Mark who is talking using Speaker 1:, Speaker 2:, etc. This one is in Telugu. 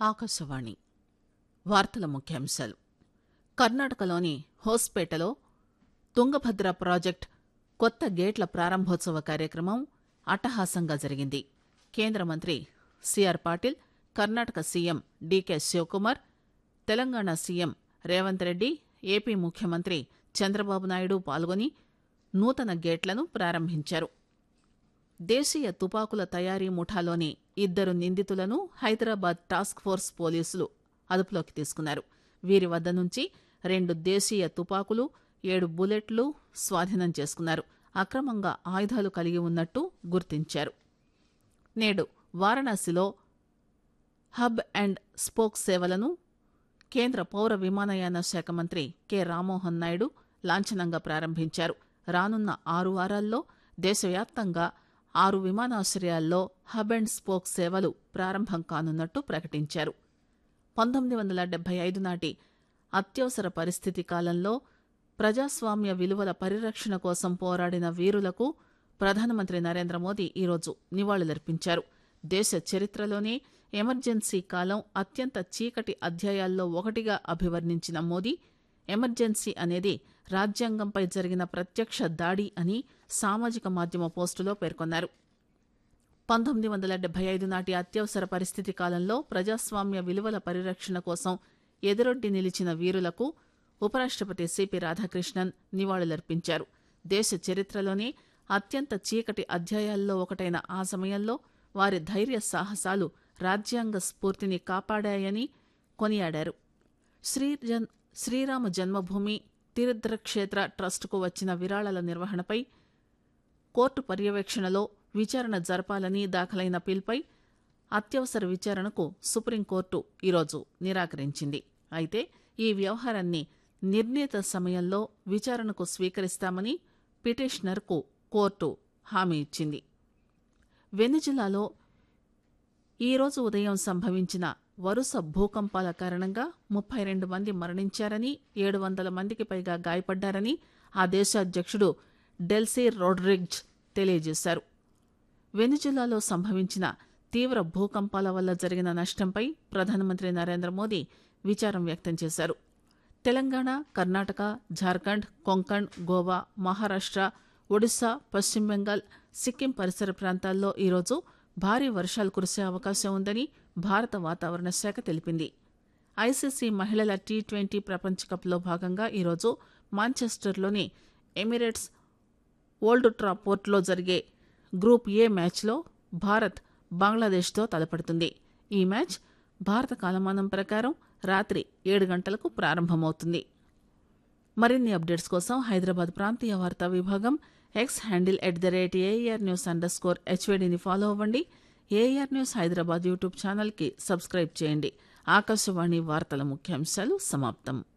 Speaker 1: ఆకాశవాణి వార్తల ముఖ్యాంశాలు కర్ణాటకలోని హోస్పేటలో తుంగభద్ర ప్రాజెక్టు కొత్త గేట్ల ప్రారంభోత్సవ కార్యక్రమం అట్టహాసంగా జరిగింది కేంద్ర మంత్రి CR Patil Karnataka CM DK Shivakumar Telangana CM Revanth Reddy AP ముఖ్యమంత్రి చంద్రబాబు నాయుడు పాల్గొని నూతన గేట్లను ప్రారంభించారు దేశీయ తుపాకుల తయారీ ముఠాలోని ఇద్దరు నిందితులను హైదరాబాద్ టాస్క్ ఫోర్స్ పోలీసులు అదుపులోకి తీసుకున్నారు వీరి వద్ద నుంచి రెండు దేశీయ తుపాకులు ఏడు బుల్లెట్లు స్వాధీనం చేసుకున్నారు అక్రమంగా ఆయుధాలు కలిగి ఉన్నట్టు గుర్తించారు నేడు వారణాసిలో హబ్ అండ్ స్పోక్ సేవలను కేంద్ర పౌర విమానయాన శాఖ మంత్రి కె రామ్మోహన్ నాయుడు లాంఛనంగా ప్రారంభించారు రానున్న ఆరు వారాల్లో దేశవ్యాప్తంగా ఆరు విమానాశ్రయాల్లో హబ్ అండ్ స్పోక్ సేవలు ప్రారంభం కానున్నట్టు ప్రకటించారు పంతొమ్మిది వందల డెబ్బై ఐదు నాటి అత్యవసర పరిస్థితి కాలంలో ప్రజాస్వామ్య విలువల పరిరక్షణ కోసం పోరాడిన వీరులకు ప్రధానమంత్రి నరేంద్ర మోదీ ఈరోజు నివాళులర్పించారు దేశ చరిత్రలోనే ఎమర్జెన్సీ కాలం అత్యంత చీకటి అధ్యాయాల్లో ఒకటిగా అభివర్ణించిన మోదీ ఎమర్జెన్సీ అనేది రాజ్యాంగంపై జరిగిన ప్రత్యక్ష దాడి అని సామాజిక మాధ్యమ పోస్టులో పేర్కొన్నారు పంతొమ్మిది వందల డెబ్బై ఐదు నాటి అత్యవసర పరిస్థితి కాలంలో ప్రజాస్వామ్య విలువల పరిరక్షణ కోసం ఎదురొడ్డి నిలిచిన వీరులకు ఉపరాష్టపతి సిపి రాధాకృష్ణన్ నివాళులర్పించారు దేశ చరిత్రలోనే అత్యంత చీకటి అధ్యాయాల్లో ఒకటైన ఆ సమయంలో వారి ధైర్య సాహసాలు రాజ్యాంగ స్ఫూర్తిని కాపాడాయని కొనియాడారు శ్రీజన్ శ్రీరామ జన్మభూమి తీర్థక్షేత్ర ట్రస్టుకు వచ్చిన విరాళాల నిర్వహణపై కోర్టు పర్యవేక్షణలో విచారణ జరపాలని దాఖలైన పిల్పై అత్యవసర విచారణకు సుప్రీంకోర్టు ఈరోజు నిరాకరించింది అయితే ఈ వ్యవహారాన్ని నిర్ణీత సమయంలో విచారణకు స్వీకరిస్తామని పిటిషనర్కు కోర్టు హామీ ఇచ్చింది వెనిజులాలో ఈరోజు ఉదయం సంభవించిన వరుస భూకంపాల కారణంగా ముప్పై రెండు మంది మరణించారని ఏడు వందల మందికి పైగా గాయపడ్డారని ఆ దేశ అధ్యక్షుడు డెల్సీ రోడ్రిగ్జ్ తెలియజేశారు వెనిజులాలో సంభవించిన తీవ్ర భూకంపాల వల్ల జరిగిన నష్టంపై ప్రధానమంత్రి నరేంద్ర మోదీ విచారం వ్యక్తం చేశారు తెలంగాణ కర్ణాటక జార్ఖండ్ కొంకణ్ గోవా మహారాష్ట ఒడిశా పశ్చిమ బెంగాల్ సిక్కిం పరిసర ప్రాంతాల్లో ఈరోజు భారీ వర్షాలు కురిసే అవకాశం ఉందని భారత వాతావరణ శాఖ తెలిపింది ఐసీసీ మహిళల టీ ట్వంటీ ప్రపంచ కప్లో భాగంగా ఈరోజు మాంచెస్టర్లోని ఎమిరేట్స్ ఓల్డ్ ట్రాపోర్ట్లో జరిగే గ్రూప్ ఏ మ్యాచ్లో భారత్ బంగ్లాదేశ్తో తలపడుతుంది ఈ మ్యాచ్ భారత కాలమానం ప్రకారం రాత్రి ఏడు గంటలకు ప్రారంభమవుతుంది మరిన్ని అప్డేట్స్ కోసం హైదరాబాద్ ప్రాంతీయ వార్తా విభాగం X handle at the rate AR news underscore స్కోర్ హెచ్వేడిని ఫాలో అవ్వండి ఏఆర్ న్యూస్ హైదరాబాద్ యూట్యూబ్ ఛానల్కి సబ్స్క్రైబ్ చేయండి ఆకాశవాణి వార్తల ముఖ్యాంశాలు సమాప్తం